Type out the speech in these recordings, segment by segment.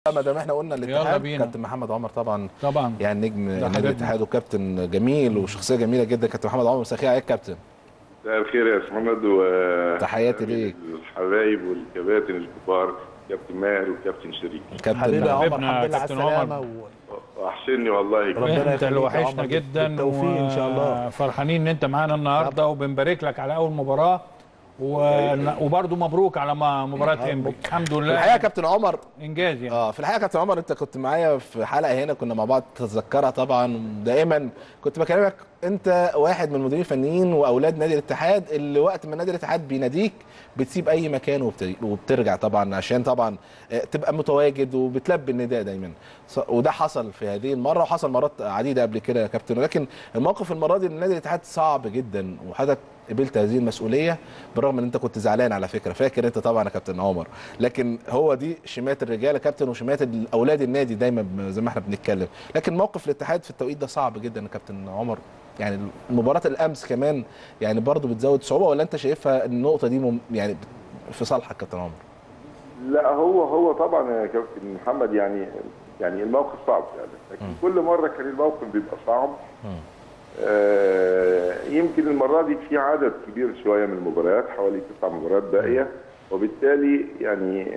ما دام احنا قلنا يلا الاتحاد بينا. كابتن محمد عمر طبعا طبعا يعني نجم نادي حبيبنا. الاتحاد وكابتن جميل وشخصيه جميله جدا كابتن محمد عمر مساء الخير عليك كابتن مساء الخير يا محمد و تحياتي ليك. الحبايب والكباتن الكبار كابتن ماهر وكابتن شريف كابتن حبيبي يا عمر حبيبنا الحمد لله على كابتن عمر. السلامه و... وحشني والله ربنا انت يخليك اللي يا وحشنا عمر. جدا بالتوفيق إن شاء الله. فرحانين ان انت معانا النهارده وبنبارك لك على اول مباراه و... وبرضه مبروك على ما- مباراه انبي الحمد في الحقيقه لله يا كابتن عمر انجاز يعني اه في الحقيقه يا كابتن عمر انت كنت معايا في حلقه هنا كنا مع بعض تتذكرها طبعا دائما كنت بكلمك انت واحد من المديرين الفنيين واولاد نادي الاتحاد اللي وقت ما نادي الاتحاد بيناديك بتسيب اي مكان وبت- وبترجع طبعا عشان طبعا آه، تبقى متواجد وبتلبي النداء دايما ص- وده حصل في هذه المره وحصل مرات عديده قبل كده يا كابتن ولكن الموقف المره دي لنادي الاتحاد صعب جدا وحضرتك قبلت هذه المسؤوليه بالرغم ان انت كنت زعلان على فكره فاكر انت طبعا يا كابتن عمر لكن هو دي شمات الرجاله كابتن وشمات اولاد النادي دايما ب- زي ما احنا بنتكلم لكن موقف الاتحاد في التوقيت ده صعب جدا يا كابتن عمر يعني مباراه الامس كمان يعني برضو بتزود صعوبه ولا انت شايفها النقطه دي مم يعني في صالحك كابتن عمر لا هو هو طبعا يا كابتن محمد يعني يعني الموقف صعب يعني لكن كل مره كان الموقف بيبقى صعب آه يمكن المره دي في عدد كبير شويه من المباريات حوالي تسع مباريات باقيه وبالتالي يعني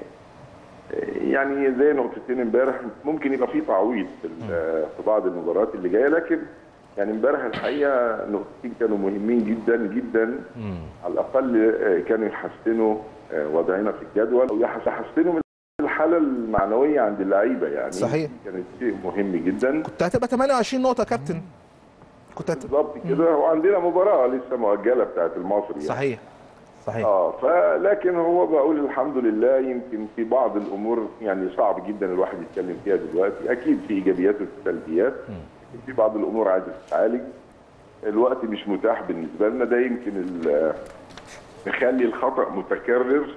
يعني زي نقطتين امبارح ممكن يبقى في تعويض في, ال- في بعض المباريات اللي جايه لكن يعني امبارح الحقيقه نقطتين كانوا مهمين جدا جدا على الاقل آه، كانوا يحسنوا آه، وضعنا في الجدول او يحس- يحسنوا من الحاله المعنويه عند اللعيبه يعني صحيح. كانت شيء مهم جدا كنت هتبقى 28 نقطه يا كابتن كنت هت... بالظبط كده وعندنا مباراه لسه مؤجله بتاعت المصري يعني. صحيح صحيح اه فلكن هو بقول الحمد لله يمكن في بعض الامور يعني صعب جدا الواحد يتكلم فيها دلوقتي اكيد في ايجابيات وسلبيات لكن في بعض الامور عايزه تتعالج الوقت مش متاح بالنسبه لنا ده يمكن ال- مخلي الخطا متكرر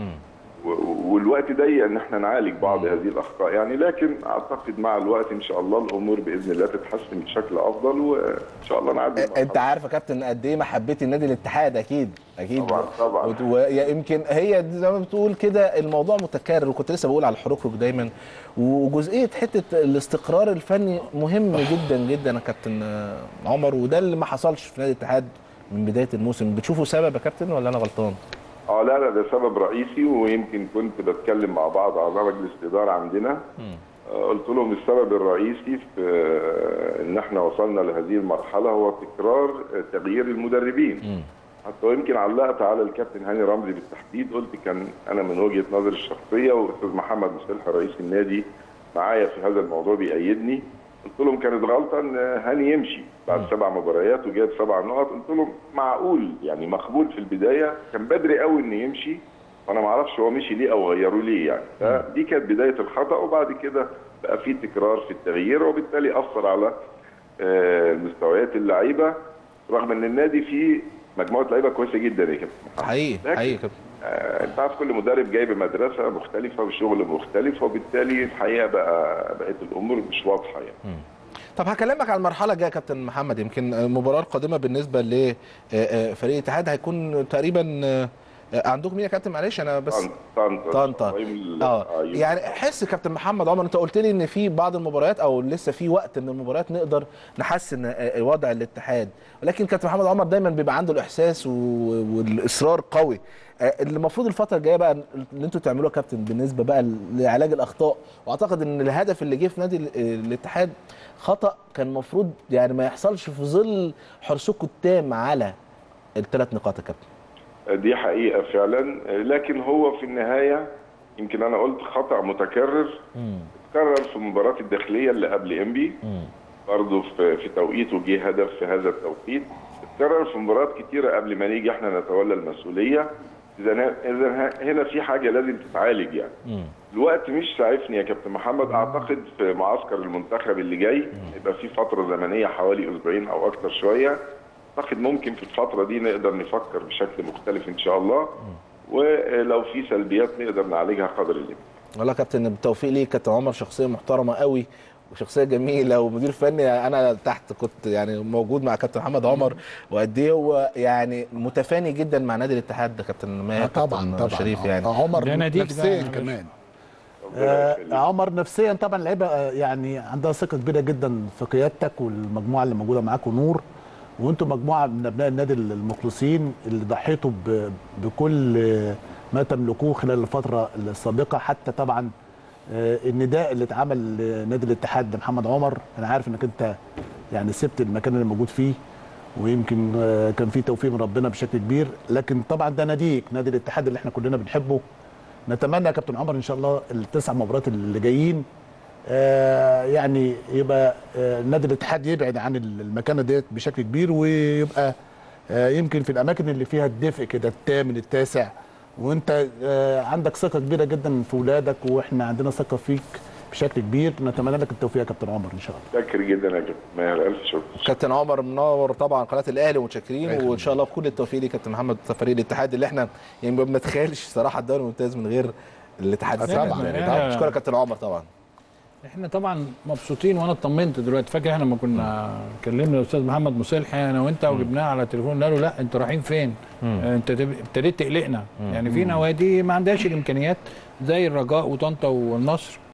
و- والوقت ضيق ان احنا نعالج بعض هذه الاخطاء يعني لكن اعتقد مع الوقت ان شاء الله الامور باذن الله تتحسن بشكل افضل وان شاء الله نعدي انت المرحلة. عارف يا كابتن قد ايه محبتي النادي الاتحاد اكيد اكيد طبعاً، طبعاً. وت- ويمكن هي دي زي ما بتقول كده الموضوع متكرر وكنت لسه بقول على الحركرك دايما وجزئيه حته الاستقرار الفني مهم جدا جدا يا كابتن آه، عمر وده اللي ما حصلش في نادي الاتحاد من بدايه الموسم بتشوفه سبب يا كابتن ولا انا غلطان؟ اه لا لا ده سبب رئيسي ويمكن كنت بتكلم مع بعض اعضاء مجلس الاداره عندنا آه، قلت لهم السبب الرئيسي في آه، ان احنا وصلنا لهذه المرحله هو تكرار آه، تغيير المدربين حتى ويمكن علقت على الكابتن هاني رمزي بالتحديد قلت كان انا من وجهه نظري الشخصيه واستاذ محمد مصلح رئيس النادي معايا في هذا الموضوع بيأيدني قلت لهم كانت غلطه ان هاني يمشي بعد سبع مباريات وجاب سبع نقط قلت لهم معقول يعني مقبول في البدايه كان بدري قوي انه يمشي وانا ما اعرفش هو مشي ليه او غيروه ليه يعني فدي كانت بدايه الخطا وبعد كده بقى في تكرار في التغيير وبالتالي اثر على آه، مستويات اللعيبه رغم ان النادي فيه مجموعه لعيبه كويسه جدا يا كابتن محمد. حقيقي لكن حقيقي يا كابتن آه، انت عارف كل مدرب جاي بمدرسه مختلفه وشغل مختلف وبالتالي الحقيقه بقى بقت الامور مش واضحه يعني طب هكلمك على المرحله الجايه يا كابتن محمد يمكن المباراه القادمه بالنسبه لفريق الاتحاد هيكون تقريبا آه، آه، عندكم مين يا كابتن معلش انا بس طنطا طنطا طنطا يوم ال- اه يوم- يعني حس كابتن محمد عمر انت قلت لي ان في بعض المباريات او لسه في وقت من المباريات نقدر نحسن آه، وضع الاتحاد ولكن كابتن محمد عمر دايما بيبقى عنده الاحساس و- والاصرار قوي آه، اللي المفروض الفتره الجايه بقى اللي انتوا تعملوه يا كابتن بالنسبه بقى لعلاج الاخطاء واعتقد ان الهدف اللي جه في نادي ال- الاتحاد خطا كان المفروض يعني ما يحصلش في ظل حرصكم التام على الثلاث نقاط يا كابتن دي حقيقه فعلا لكن هو في النهايه يمكن انا قلت خطا متكرر اتكرر في المباراه الداخليه اللي قبل انبي برضه في في توقيت وجه هدف في هذا التوقيت اتكرر في مباريات كتيره قبل ما نيجي احنا نتولى المسؤوليه اذا اذا هنا في حاجه لازم تتعالج يعني الوقت مش سعفني يا كابتن محمد اعتقد في معسكر المنتخب اللي جاي يبقى في فتره زمنيه حوالي اسبوعين او اكتر شويه اعتقد ممكن في الفتره دي نقدر نفكر بشكل مختلف ان شاء الله ولو في سلبيات نقدر نعالجها قدر الامكان والله يا كابتن بالتوفيق ليك كابتن عمر شخصيه محترمه قوي وشخصيه جميله ومدير فني انا تحت كنت يعني موجود مع كابتن محمد عمر وقد ايه هو يعني متفاني جدا مع نادي الاتحاد ده كابتن ماهر آه طبعا كابتن طبعا شريف آه، يعني آه، عمر ده ناديك ده نفسيا يا باشا. كمان ربنا يخليك. آه عمر نفسيا طبعا اللعيبه آه، يعني عندها ثقه كبيره جدا في قيادتك والمجموعه اللي موجوده معاك ونور وانتم مجموعه من ابناء النادي المخلصين اللي ضحيتوا ب- بكل آه، ما تملكوه خلال الفتره السابقه حتى طبعا آه، النداء اللي اتعمل لنادي الاتحاد لمحمد عمر انا عارف انك انت يعني سبت المكان اللي موجود فيه ويمكن آه، كان في توفيق من ربنا بشكل كبير لكن طبعا ده ناديك نادي الاتحاد اللي احنا كلنا بنحبه نتمنى يا كابتن عمر ان شاء الله التسع مباريات اللي جايين آه، يعني يبقى آه، نادي الاتحاد يبعد عن المكانه ديت بشكل كبير ويبقى آه، يمكن في الاماكن اللي فيها الدفء كده الثامن التاسع وانت آه، عندك ثقه كبيره جدا في اولادك واحنا عندنا ثقه فيك بشكل كبير نتمنى لك التوفيق يا كابتن عمر ان شاء الله شاكر جدا يا كابتن ماهر الف شكر كابتن عمر منور طبعا قناه الاهلي ومتشكرين وان شاء الله بكل التوفيق ليك كابتن محمد فريق الاتحاد اللي احنا يعني ما بنتخيلش صراحه الدوري الممتاز من غير الاتحاد طبعاً. السابق يعني يعني- طبعاً. اشكرك كابتن عمر طبعا احنا طبعا مبسوطين وانا اطمنت دلوقتي فاكر احنا لما كنا كلمنا الاستاذ محمد مصلحي انا وانت وجبناه على التليفون قال له لا انتوا رايحين فين؟ آه، انت تب- ابتديت تقلقنا يعني في نوادي ما عندهاش الامكانيات زي الرجاء وطنطا والنصر